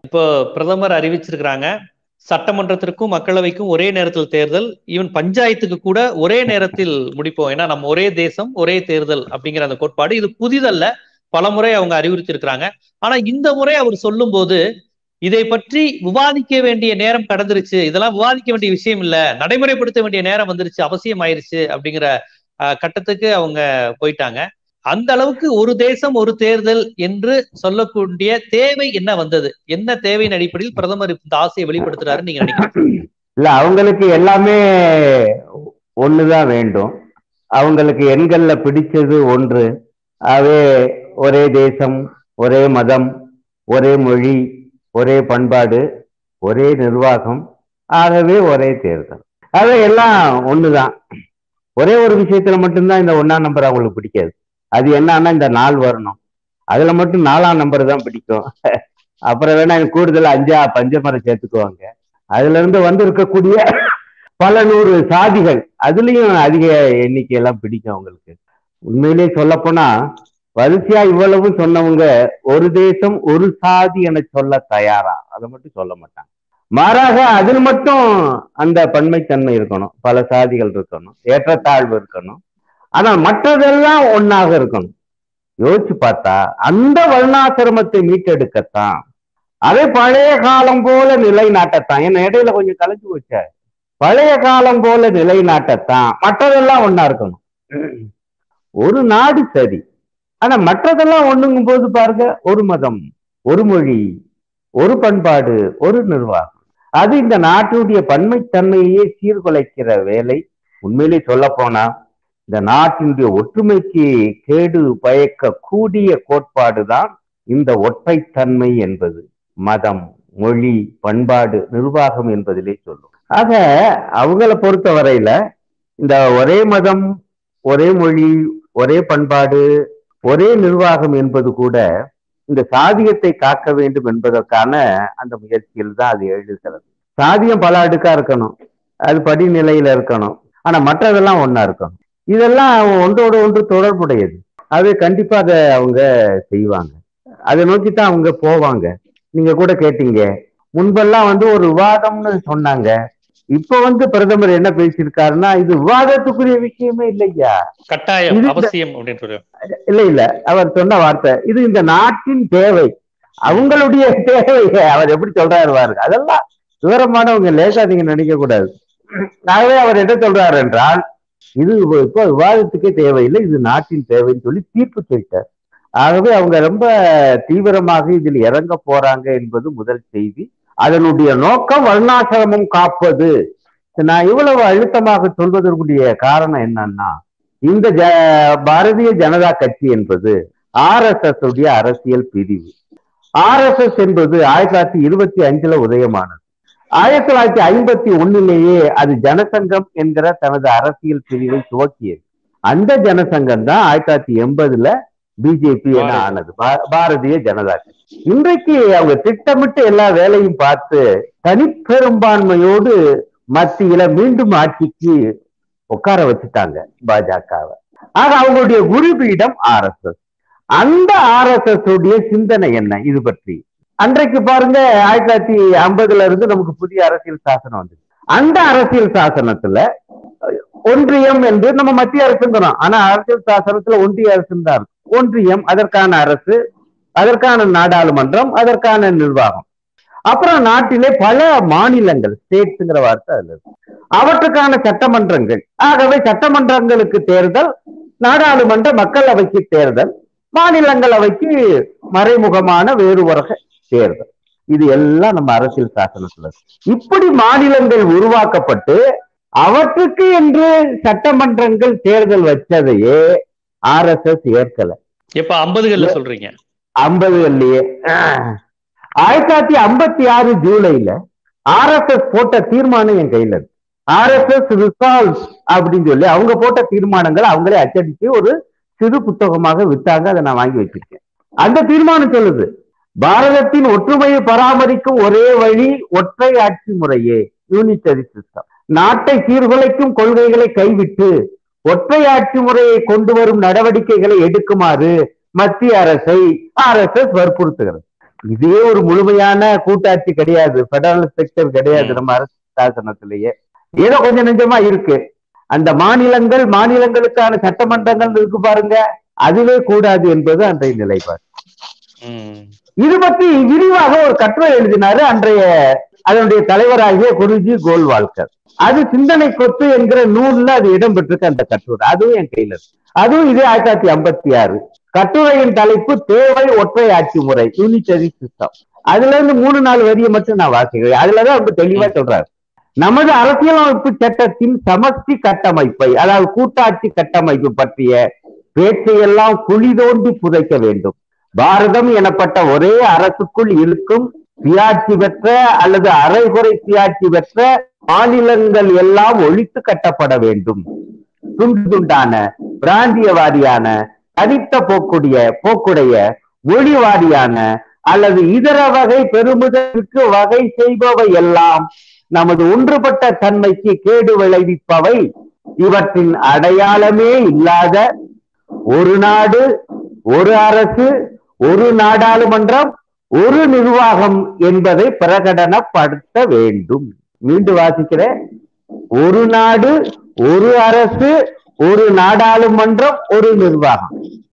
இப்போ பிரதமர் அறிவிச்சிருக்கிறாங்க சட்டமன்றத்திற்கும் மக்களவைக்கும் ஒரே நேரத்தில் தேர்தல் ஈவன் பஞ்சாயத்துக்கு கூட ஒரே நேரத்தில் முடிப்போம் ஏன்னா நம்ம ஒரே தேசம் ஒரே தேர்தல் அப்படிங்கிற அந்த கோட்பாடு இது புதிதல்ல பலமுறை அவங்க அறிவுறுத்தி இருக்கிறாங்க ஆனா இந்த முறை அவர் சொல்லும் போது இதை பற்றி விவாதிக்க வேண்டிய நேரம் கடந்துருச்சு இதெல்லாம் விவாதிக்க வேண்டிய விஷயம் இல்ல நடைமுறைப்படுத்த வேண்டிய நேரம் வந்துருச்சு அவசியம் ஆயிருச்சு அப்படிங்கிற கட்டத்துக்கு அவங்க போயிட்டாங்க அந்த அளவுக்கு ஒரு தேசம் ஒரு தேர்தல் என்று சொல்லக்கூடிய தேவை என்ன வந்தது என்ன தேவையின் அடிப்படையில் பிரதமர் இந்த ஆசையை வெளிப்படுத்துறாருன்னு நீங்க நினைக்கிறீங்க இல்ல அவங்களுக்கு எல்லாமே ஒண்ணுதான் வேண்டும் அவங்களுக்கு எண்கள்ல பிடிச்சது ஒன்று அவே ஒரே தேசம் ஒரே மதம் ஒரே மொழி ஒரே பண்பாடு ஒரே நிர்வாகம் ஆகவே ஒரே தேர்தல் அது எல்லாம் ஒண்ணுதான் ஒரே ஒரு விஷயத்துல மட்டும்தான் இந்த ஒன்னாம் நம்பர் அவங்களுக்கு பிடிக்காது அது என்னன்னா இந்த நாள் வரணும் அதுல மட்டும் நாலாம் நம்பர் தான் பிடிக்கும் அப்புறம் வேணா கூடுதல் அஞ்சா பஞ்சமரம் சேர்த்துக்குவாங்க அதுல இருந்து வந்து இருக்கக்கூடிய பல நூறு சாதிகள் அதுலயும் அதிக எண்ணிக்கையெல்லாம் பிடிக்கும் அவங்களுக்கு உண்மையிலேயே சொல்ல போனா வரிசையா இவ்வளவும் சொன்னவங்க ஒரு தேசம் ஒரு சாதி என சொல்ல தயாரா அதை மட்டும் சொல்ல மாட்டாங்க மாறாக அதில் மட்டும் அந்த பன்மைத்தன்மை இருக்கணும் பல சாதிகள் இருக்கணும் ஏற்றத்தாழ்வு இருக்கணும் ஆனா மற்றதெல்லாம் ஒன்னாக இருக்கணும் யோசிச்சு பார்த்தா அந்த வர்ணாசிரமத்தை மீட்டெடுக்கத்தான் அதே பழைய காலம் போல நிலைநாட்டத்தான் என்ன இடையில கொஞ்சம் கலைஞ்சு போச்ச பழைய காலம் போல நிலைநாட்டத்தான் மற்றதெல்லாம் ஒன்னா இருக்கணும் ஒரு நாடு சரி ஆனா மற்றதெல்லாம் ஒண்ணுங்கும் போது பாருங்க ஒரு மதம் ஒரு மொழி ஒரு பண்பாடு ஒரு நிர்வாகம் அது இந்த நாட்டுடைய பன்மைத்தன்மையே சீர்குலைக்கிற வேலை உண்மையிலே சொல்ல போனா இந்த நாட்டினுடைய ஒற்றுமைக்கு கேடு பயக்க கூடிய கோட்பாடு தான் இந்த ஒற்றைத்தன்மை என்பது மதம் மொழி பண்பாடு நிர்வாகம் என்பதிலே சொல்லும் ஆக அவங்கள பொறுத்த வரையில இந்த ஒரே மதம் ஒரே மொழி ஒரே பண்பாடு ஒரே நிர்வாகம் என்பது கூட இந்த சாதியத்தை காக்க வேண்டும் என்பதற்கான அந்த முயற்சியில் தான் அது எழுதுகிறது சாதியம் பல அடுக்கா இருக்கணும் அது படிநிலையில இருக்கணும் ஆனா மற்றதெல்லாம் ஒன்னா இருக்கணும் இதெல்லாம் ஒன்றோடு ஒன்று தொடர்புடையது அது கண்டிப்பா அதை அவங்க செய்வாங்க அதை நோக்கி தான் அவங்க போவாங்க நீங்க கூட கேட்டீங்க முன்பெல்லாம் வந்து ஒரு விவாதம்னு சொன்னாங்க இப்ப வந்து பிரதமர் என்ன பேசியிருக்காருன்னா இது விவாதத்துக்குரிய விஷயமே இல்லையா கட்டாயம் அவசியம் அப்படின்னு இல்ல இல்ல அவர் சொன்ன வார்த்தை இது இந்த நாட்டின் தேவை அவங்களுடைய தேவை அவர் எப்படி சொல்றாரு பாருங்க அதெல்லாம் விவரமானவங்க லேசா நீங்க நினைக்க கூடாது ஆகவே அவர் என்ன சொல்றாரு என்றால் இது இப்போ விவாதத்துக்கே தேவையில்லை இது நாட்டின் தேவைன்னு சொல்லி தீர்ப்பு சொல்லிட்டார் ஆகவே அவங்க ரொம்ப தீவிரமாக இதில் இறங்க போறாங்க என்பது முதல் செய்தி அதனுடைய நோக்கம் வர்ணாசிரமம் காப்பது நான் இவ்வளவு அழுத்தமாக சொல்வதற்குரிய காரணம் என்னன்னா இந்த ஜ பாரதிய ஜனதா கட்சி என்பது ஆர் எஸ் எஸ் உடைய அரசியல் பிரிவு ஆர் எஸ் எஸ் என்பது ஆயிரத்தி தொள்ளாயிரத்தி இருபத்தி அஞ்சுல உதயமானது ஆயிரத்தி தொள்ளாயிரத்தி ஐம்பத்தி ஒண்ணுலேயே அது ஜனசங்கம் என்கிற தனது அரசியல் பிரிவை துவக்கியது அந்த ஜனசங்கம் தான் ஆயிரத்தி தொள்ளாயிரத்தி எண்பதுல பிஜேபி என ஆனது பாரதிய ஜனதா கட்சி இன்றைக்கு அவங்க திட்டமிட்டு எல்லா வேலையும் பார்த்து தனிப்பெரும்பான்மையோடு மத்தியில மீண்டும் ஆட்சிக்கு உட்கார வச்சுட்டாங்க பாஜகவை ஆக அவங்களுடைய குருபீடம் ஆர் எஸ் எஸ் அந்த ஆர் எஸ் எஸ் உடைய சிந்தனை என்ன இது பற்றி அன்றைக்கு பாருங்க ஆயிரத்தி தொள்ளாயிரத்தி ஐம்பதுல இருந்து நமக்கு புதிய அரசியல் சாசனம் வந்து அந்த அரசியல் சாசனத்துல ஒன்றியம் என்று நம்ம மத்திய அரசுங்கிறோம் ஆனா அரசியல் சாசனத்துல ஒன்றிய அரசு தான் இருக்கு ஒன்றியம் அதற்கான அரசு அதற்கான நாடாளுமன்றம் அதற்கான நிர்வாகம் அப்புறம் நாட்டிலே பல மாநிலங்கள் ஸ்டேட்ஸ்ங்கிற வார்த்தை அதுல இருக்கு அவற்றுக்கான சட்டமன்றங்கள் ஆகவே சட்டமன்றங்களுக்கு தேர்தல் நாடாளுமன்ற மக்களவைக்கு தேர்தல் மாநிலங்களவைக்கு மறைமுகமான வேறு உலக தேர்தல் இது எல்லாம் நம்ம அரசியல் சாசனத்துல இப்படி மாநிலங்கள் உருவாக்கப்பட்டு அவற்றுக்கு என்று சட்டமன்றங்கள் தேர்தல் வச்சதையே ஆர் எஸ் எஸ் ஏற்கல எப்ப ஐம்பதுகள்ல சொல்றீங்க ஐம்பதுகள்லயே ஆயிரத்தி தொள்ளாயிரத்தி ஐம்பத்தி ஆறு ஜூலைல ஆர் எஸ் எஸ் போட்ட தீர்மானம் என் கையில இருக்கு ஆர் எஸ் எஸ் ரிசால்வ்ஸ் அப்படின்னு சொல்லி அவங்க போட்ட தீர்மானங்களை அவங்களே அச்சடிச்சு ஒரு சிறு புத்தகமாக வித்தாங்க அதை நான் வாங்கி வச்சிருக்கேன் அந்த தீர்மானம் சொல்லுது பாரதத்தின் ஒற்றுமையை பராமரிக்கும் ஒரே வழி ஒற்றை ஆட்சி முறையே யூனிட்டரி சிஸ்டம் நாட்டை சீர்குலைக்கும் கொள்கைகளை கைவிட்டு ஒற்றை ஆட்சி முறையை கொண்டு வரும் நடவடிக்கைகளை எடுக்குமாறு மத்திய அரசை ஆர் எஸ் எஸ் வற்புறுத்துகிறது இதே ஒரு முழுமையான கூட்டாட்சி கிடையாது பெடரல் ஸ்ட்ரக்சர் கிடையாது ம். நம்ம அரசு சாசனத்திலேயே ஏதோ கொஞ்சம் நெஞ்சமா இருக்கு அந்த மாநிலங்கள் மாநிலங்களுக்கான சட்டமன்றங்கள் இருக்கு பாருங்க அதுவே கூடாது என்பது அன்றைய நிலைப்பாடு ம். இது பற்றி விரிவாக ஒரு கட்டுரை எழுதினாரு அன்றைய அதனுடைய தலைவராகிய குருஜி கோல்வால்கர் அது சிந்தனை கொத்து என்கிற நூல்ல அது இடம்பெற்றிருக்கு அந்த கட்டுரை அதுவும் என் கையில இருக்கு அதுவும் இதே ஆயிரத்தி தொள்ளாயிரத்தி ஐம்பத்தி ஆறு கட்டுரையின் தலைப்பு தேவை ஒற்றை ஆட்சி முறை யூனிட்டரி சிஸ்டம் அதுல இருந்து மூணு நாலு வரியை மட்டும் நான் வாசிக்கிறேன் அதுலதான் ரொம்ப தெளிவா சொல்றாரு நமது அரசியலமைப்பு சட்டத்தின் சமஷ்டி கட்டமைப்பை அதாவது கூட்டாட்சி கட்டமைப்பு பற்றிய பேச்சையெல்லாம் குழி தோண்டி புதைக்க வேண்டும் பாரதம் எனப்பட்ட ஒரே அரசுக்குள் இருக்கும் சுயாட்சி பெற்ற அல்லது அரைகுறை சுயாட்சி பெற்ற மாநிலங்கள் எல்லாம் ஒழித்து கட்டப்பட வேண்டும் துண்டு துண்டான பிராந்தியவாதியான தனித்த போக்குடைய போக்குடைய மொழிவாரியான அல்லது இதர வகை பெருமிதற்கு வகை செய்பவை எல்லாம் நமது ஒன்றுபட்ட தன்மைக்கு கேடு விளைவிப்பவை இவற்றின் அடையாளமே இல்லாத ஒரு நாடு ஒரு அரசு ஒரு நாடாளுமன்றம் ஒரு நிர்வாகம் என்பதை பிரகடனப்படுத்த வேண்டும் மீண்டும் வாசிக்கிறேன் ஒரு நாடு ஒரு அரசு ஒரு நாடாளுமன்றம் ஒரு நிர்வாகம்